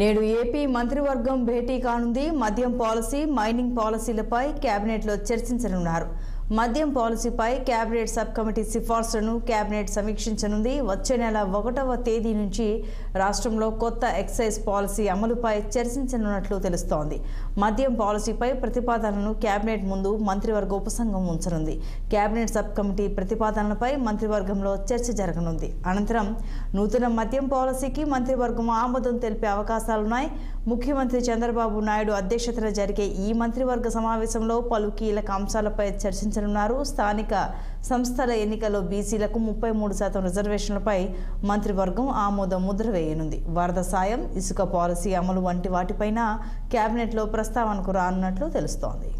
నేడు ఏపీ మంత్రివర్గం భేటీ కానుంది మద్యం పాలసీ మైనింగ్ పాలసీలపై కేబినెట్లో చర్చించనున్నారు మద్యం పాలసీపై కేబినెట్ సబ్ కమిటీ సిఫార్సులను కేబినెట్ సమీక్షించనుంది వచ్చే నెల ఒకటవ తేదీ నుంచి రాష్ట్రంలో కొత్త ఎక్సైజ్ పాలసీ అమలుపై చర్చించనున్నట్లు తెలుస్తోంది మద్యం పాలసీపై ప్రతిపాదనలను కేబినెట్ ముందు మంత్రివర్గ ఉపసంఘం ఉంచనుంది కేబినెట్ సబ్ కమిటీ ప్రతిపాదనలపై మంత్రివర్గంలో చర్చ జరగనుంది అనంతరం నూతన మద్యం పాలసీకి మంత్రివర్గం ఆమోదం తెలిపే అవకాశాలున్నాయి ముఖ్యమంత్రి చంద్రబాబు నాయుడు అధ్యక్షతన జరిగే ఈ మంత్రివర్గ సమావేశంలో పలు కీలక అంశాలపై చర్చించనున్నారు స్థానిక సంస్థల ఎన్నికల్లో బీసీలకు ముప్పై మూడు శాతం రిజర్వేషన్లపై మంత్రివర్గం ఆమోదం ముద్ర వేయనుంది వరద సాయం ఇసుక పాలసీ అమలు వంటి వాటిపైన కేబినెట్లో ప్రస్తావనకు రానున్నట్లు తెలుస్తోంది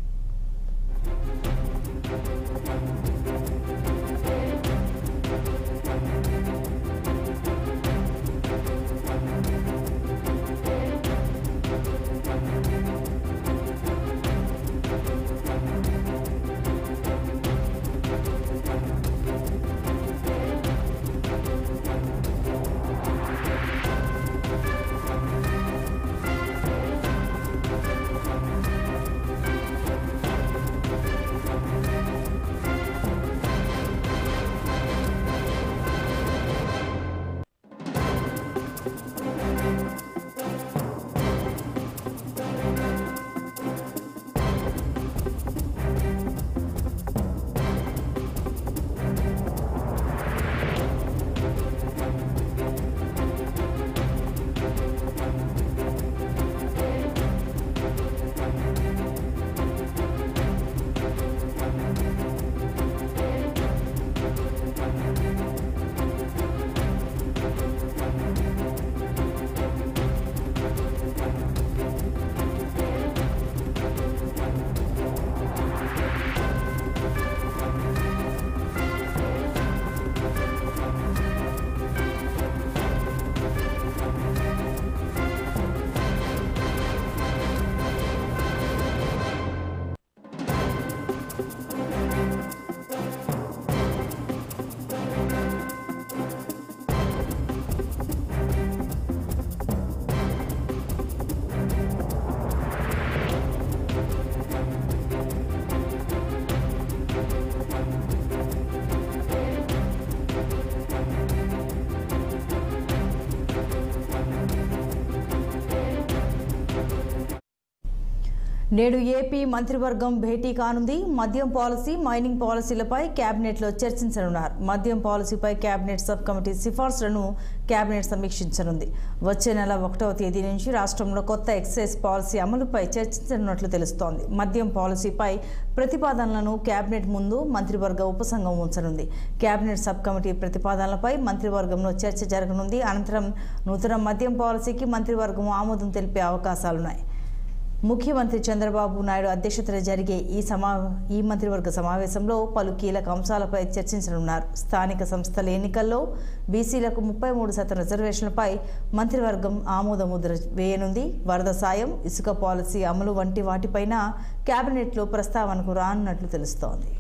నేడు ఏపీ మంత్రివర్గం భేటీ కానుంది మద్యం పాలసీ మైనింగ్ పాలసీలపై కేబినెట్లో చర్చించనున్నారు మద్యం పాలసీపై కేబినెట్ సబ్ కమిటీ సిఫార్సులను కేబినెట్ సమీక్షించనుంది వచ్చే నెల ఒకటవ తేదీ నుంచి రాష్ట్రంలో కొత్త ఎక్సైజ్ పాలసీ అమలుపై చర్చించనున్నట్లు తెలుస్తోంది మద్యం పాలసీపై ప్రతిపాదనలను కేబినెట్ ముందు మంత్రివర్గ ఉపసంఘం ఉంచనుంది కేబినెట్ సబ్ కమిటీ ప్రతిపాదనలపై మంత్రివర్గంలో చర్చ జరగనుంది అనంతరం నూతన మద్యం పాలసీకి మంత్రివర్గం ఆమోదం తెలిపే అవకాశాలున్నాయి ముఖ్యమంత్రి చంద్రబాబు నాయుడు అధ్యక్షతన జరిగే ఈ సమా ఈ మంత్రివర్గ సమావేశంలో పలు కీలక అంశాలపై చర్చించనున్నారు స్థానిక సంస్థల ఎన్నికల్లో బీసీలకు ముప్పై మూడు శాతం రిజర్వేషన్లపై మంత్రివర్గం ఆమోద ముద్ర వేయనుంది వరద సాయం ఇసుక పాలసీ అమలు వంటి వాటిపైన కేబినెట్లో ప్రస్తావనకు రానున్నట్లు తెలుస్తోంది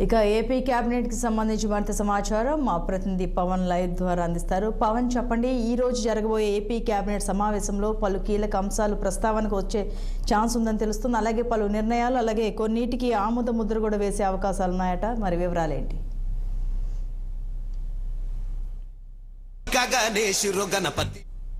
ఇక ఏపీ కేబినెట్ కి సంబంధించి మరింత సమాచారం మా ప్రతినిధి పవన్ లైవ్ ద్వారా అందిస్తారు పవన్ చెప్పండి ఈ రోజు జరగబోయే ఏపీ కేబినెట్ సమావేశంలో పలు కీలక అంశాలు ప్రస్తావనకు వచ్చే ఛాన్స్ ఉందని తెలుస్తుంది అలాగే పలు నిర్ణయాలు అలాగే కొన్నిటికి ఆమోద ముద్ర కూడా వేసే అవకాశాలు ఉన్నాయట మరి వివరాలేంటి గణేశురు గణపతి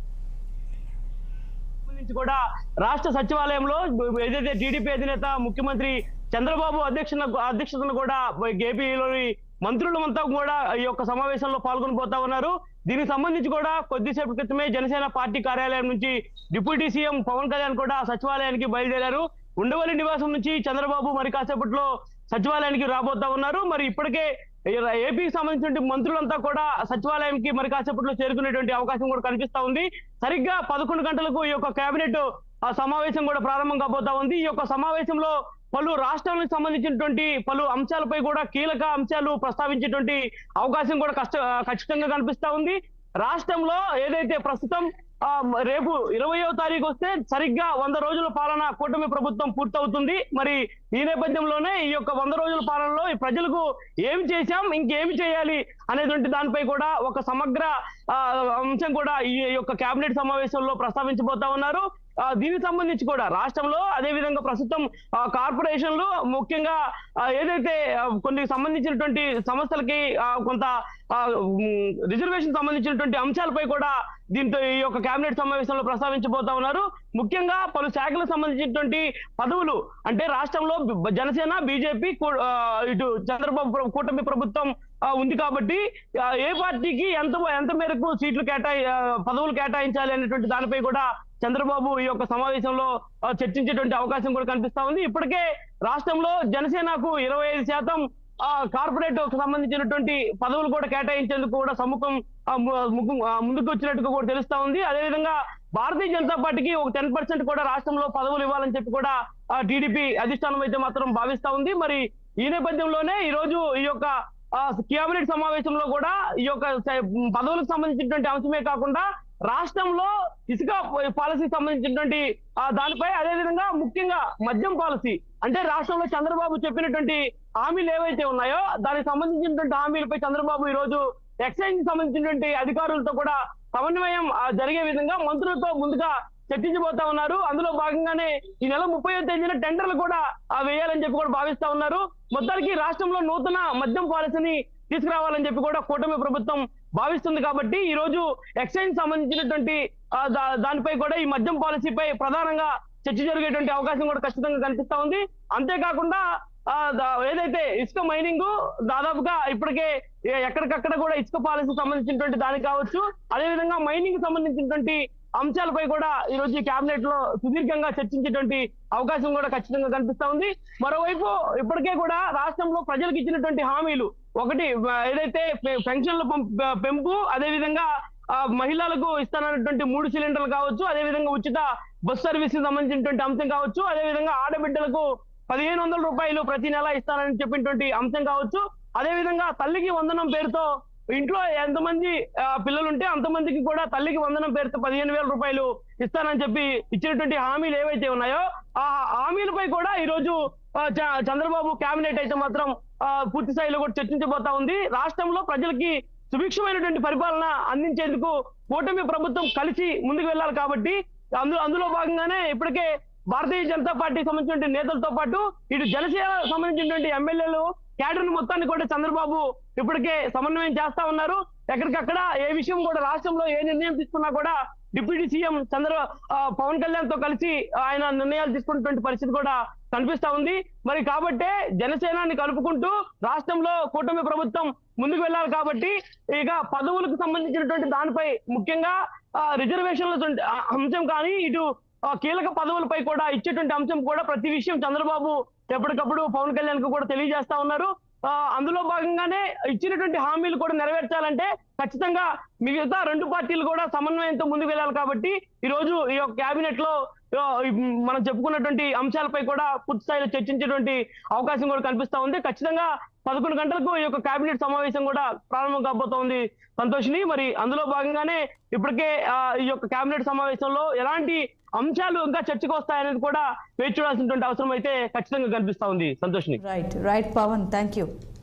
నుంచి కూడా రాష్ట్ర సచివాలయంలో ఏదైతే టీడీపీ అధినేత ముఖ్యమంత్రి చంద్రబాబు అధ్యక్షన అధ్యక్షతను కూడా ఏపీలోని మంత్రులంతా కూడా ఈ యొక్క సమావేశంలో పాల్గొని పోతా ఉన్నారు దీనికి సంబంధించి కూడా కొద్దిసేపు క్రితమే జనసేన పార్టీ కార్యాలయం నుంచి డిప్యూటీ సీఎం పవన్ కళ్యాణ్ కూడా సచివాలయానికి బయలుదేరారు ఉండవల్లి నివాసం నుంచి చంద్రబాబు మరి కాసేపట్లో సచివాలయానికి రాబోతా ఉన్నారు మరి ఇప్పటికే ఏపీకి సంబంధించిన మంత్రులంతా కూడా సచివాలయంకి మరి కాసేపట్లో చేరుకునేటువంటి అవకాశం కూడా కనిపిస్తా ఉంది సరిగ్గా పదకొండు గంటలకు ఈ యొక్క కేబినెట్ ఆ సమావేశం కూడా ప్రారంభం కాబోతా ఉంది ఈ యొక్క సమావేశంలో పలు రాష్ట్రాలకు సంబంధించినటువంటి పలు అంశాలపై కూడా కీలక అంశాలు ప్రస్తావించేటువంటి అవకాశం కూడా కష్ట ఖచ్చితంగా కనిపిస్తా ఉంది రాష్ట్రంలో ఏదైతే ప్రస్తుతం ఆ, రేపు ఇరవయో తారీఖు వస్తే సరిగ్గా వంద రోజుల పాలన కూటమి ప్రభుత్వం పూర్తవుతుంది మరి ఈ నేపథ్యంలోనే ఈ యొక్క వంద రోజుల పాలనలో ఈ ప్రజలకు ఏమి చేశాం ఇంకేమి చేయాలి అనేటువంటి దానిపై కూడా ఒక సమగ్ర ఆ, అంశం కూడా ఈ యొక్క కేబినెట్ సమావేశంలో ప్రస్తావించబోతా ఉన్నారు ఆ, దీనికి సంబంధించి కూడా రాష్ట్రంలో అదే విధంగా ప్రస్తుతం ఆ, కార్పొరేషన్లు ముఖ్యంగా ఆ, ఏదైతే ఆ, కొన్ని సంబంధించినటువంటి సంస్థలకి ఆ, కొంత ఆ, ఉమ్, రిజర్వేషన్ సంబంధించినటువంటి అంశాలపై కూడా దీంతో ఈ యొక్క కేబినెట్ సమావేశంలో ప్రస్తావించబోతా ఉన్నారు ముఖ్యంగా పలు శాఖలకు సంబంధించినటువంటి పదవులు అంటే రాష్ట్రంలో బ- జనసేన బీజేపీ కూ- ఆ, ఇటు చంద్రబాబు ప్ర- కూటమి ప్రభుత్వం ఆ, ఉంది కాబట్టి ఆ, ఏ పార్టీకి ఎంత ఎంత మేరకు సీట్లు కేటాయి ఆ, పదవులు కేటాయించాలి అనేటువంటి దానిపై కూడా చంద్రబాబు ఈ యొక్క సమావేశంలో ఆ, చర్చించేటువంటి అవకాశం కూడా కనిపిస్తా ఉంది ఇప్పటికే రాష్ట్రంలో జనసేనకు ఇరవై ఐదు శాతం ఆ కార్పొరేట్ సంబంధించినటువంటి పదవులు కూడా కేటాయించేందుకు కూడా సముఖం ఆ, ము- ముఖం ఆ, ముందుకు వచ్చినట్టుగా కూడా తెలుస్తా ఉంది అదేవిధంగా భారతీయ జనతా పార్టీకి ఒక టెన్ పర్సెంట్ కూడా రాష్ట్రంలో పదవులు ఇవ్వాలని చెప్పి కూడా టీడీపీ అధిష్టానం అయితే మాత్రం భావిస్తా ఉంది మరి ఈ నేపథ్యంలోనే ఈ రోజు ఈ యొక్క ఆ, కేబినెట్ సమావేశంలో కూడా ఈ యొక్క స- పదవులకు సంబంధించినటువంటి అంశమే కాకుండా రాష్ట్రంలో ఇసుక పాలసీకి సంబంధించినటువంటి ఆ, దానిపై అదే విధంగా ముఖ్యంగా మద్యం పాలసీ అంటే రాష్ట్రంలో చంద్రబాబు చెప్పినటువంటి హామీలు ఏవైతే ఉన్నాయో దానికి సంబంధించినటువంటి హామీలపై చంద్రబాబు ఈ రోజు ఎక్సైజ్ కి సంబంధించినటువంటి అధికారులతో కూడా సమన్వయం ఆ, జరిగే విధంగా మంత్రులతో ముందుగా చర్చించబోతా ఉన్నారు అందులో భాగంగానే ఈ నెల ముప్పై తేదీన టెండర్లు కూడా ఆ, వేయాలని చెప్పి కూడా భావిస్తా ఉన్నారు మొత్తానికి రాష్ట్రంలో నూతన మద్యం పాలసీని తీసుకురావాలని చెప్పి కూడా కూటమి ప్రభుత్వం భావిస్తుంది కాబట్టి ఈ రోజు ఎక్సైజ్ సంబంధించినటువంటి ఆ, దా- దానిపై కూడా ఈ మద్యం పాలసీపై ప్రధానంగా చర్చ జరిగేటువంటి అవకాశం కూడా ఖచ్చితంగా కనిపిస్తా ఉంది అంతేకాకుండా ఆ, దా- ఏదైతే ఇసుక మైనింగ్ దాదాపుగా ఇప్పటికే ఏ- ఎక్కడికక్కడ కూడా ఇసుక పాలసీ సంబంధించినటువంటి దానికి కావచ్చు అదేవిధంగా మైనింగ్ సంబంధించినటువంటి అంశాలపై కూడా ఈ రోజు ఈ కేబినెట్ లో సుదీర్ఘంగా చర్చించేటువంటి అవకాశం కూడా ఖచ్చితంగా కనిపిస్తా ఉంది మరోవైపు ఇప్పటికే కూడా రాష్ట్రంలో ప్రజలకు ఇచ్చినటువంటి హామీలు ఒకటి ఆ, ఏదైతే పె- పెన్షన్ల పంప్- పెంపు అదే విధంగా ఆ, మహిళలకు ఇస్తానన్నటువంటి మూడు సిలిండర్లు కావచ్చు అదే విధంగా ఉచిత బస్ సర్వీస్ కి సంబంధించినటువంటి అంశం కావచ్చు అదే విధంగా ఆడబిడ్డలకు పదిహేను వందల రూపాయలు ప్రతి నెల ఇస్తానని చెప్పినటువంటి అంశం కావచ్చు అదే విధంగా తల్లికి వందనం పేరుతో ఇంట్లో ఎంతమంది ఆ, పిల్లలుంటే అంతమందికి కూడా తల్లికి వందనం పేరుతో పదిహేను వేల రూపాయలు ఇస్తానని చెప్పి ఇచ్చినటువంటి హామీలు ఏవైతే ఉన్నాయో ఆ హామీలపై కూడా ఈ రోజు ఆ, చ- చంద్రబాబు కేబినెట్ అయితే మాత్రం ఆ, పూర్తి స్థాయిలో కూడా చర్చించబోతా ఉంది రాష్ట్రంలో ప్రజలకి సుభిక్షమైనటువంటి పరిపాలన అందించేందుకు కూటమి ప్రభుత్వం కలిసి ముందుకు వెళ్ళాలి కాబట్టి అందులో అందులో భాగంగానే ఇప్పటికే భారతీయ జనతా పార్టీ సంబంధించిన నేతలతో పాటు ఇటు జనసేన సంబంధించినటువంటి ఎమ్మెల్యేలు క్యాడర్ మొత్తాన్ని కూడా చంద్రబాబు ఇప్పటికే సమన్వయం చేస్తా ఉన్నారు ఎక్కడికక్కడ ఏ విషయం కూడా రాష్ట్రంలో ఏ నిర్ణయం తీసుకున్నా కూడా డిప్యూటీ సీఎం చంద్ర ఆ, పవన్ కళ్యాణ్ తో కలిసి ఆయన నిర్ణయాలు తీసుకున్నటువంటి పరిస్థితి కూడా కనిపిస్తా ఉంది మరి కాబట్టే జనసేనాన్ని కలుపుకుంటూ రాష్ట్రంలో కూటమి ప్రభుత్వం ముందుకు వెళ్ళాలి కాబట్టి ఇక పదవులకు సంబంధించినటువంటి దానిపై ముఖ్యంగా ఆ, రిజర్వేషన్ల తోటి- ఆ, అంశం కానీ ఇటు ఆ, కీలక పదవులపై కూడా ఇచ్చేటువంటి అంశం కూడా ప్రతి విషయం చంద్రబాబు ఎప్పటికప్పుడు పవన్ కళ్యాణ్ కు కూడా తెలియజేస్తా ఉన్నారు ఆ, అందులో భాగంగానే ఇచ్చినటువంటి హామీలు కూడా నెరవేర్చాలంటే ఖచ్చితంగా మిగతా రెండు పార్టీలు కూడా సమన్వయంతో ముందుకు వెళ్ళాలి కాబట్టి ఈ రోజు ఈ యొక్క కేబినెట్ లో ఆ, మనం చెప్పుకున్నటువంటి అంశాలపై కూడా పూర్తి స్థాయిలో చర్చించేటువంటి అవకాశం కూడా కనిపిస్తా ఉంది ఖచ్చితంగా పదకొండు గంటలకు ఈ యొక్క కేబినెట్ సమావేశం కూడా ప్రారంభం కాబోతోంది సంతోషిని మరి అందులో భాగంగానే ఇప్పటికే ఆ, ఈ యొక్క కేబినెట్ సమావేశంలో ఎలాంటి అంశాలు ఇంకా చర్చకు వస్తాయనేది కూడా వేచి చూడాల్సినటువంటి అవసరం అయితే ఖచ్చితంగా కనిపిస్తా ఉంది Santoshini right right Pawan thank you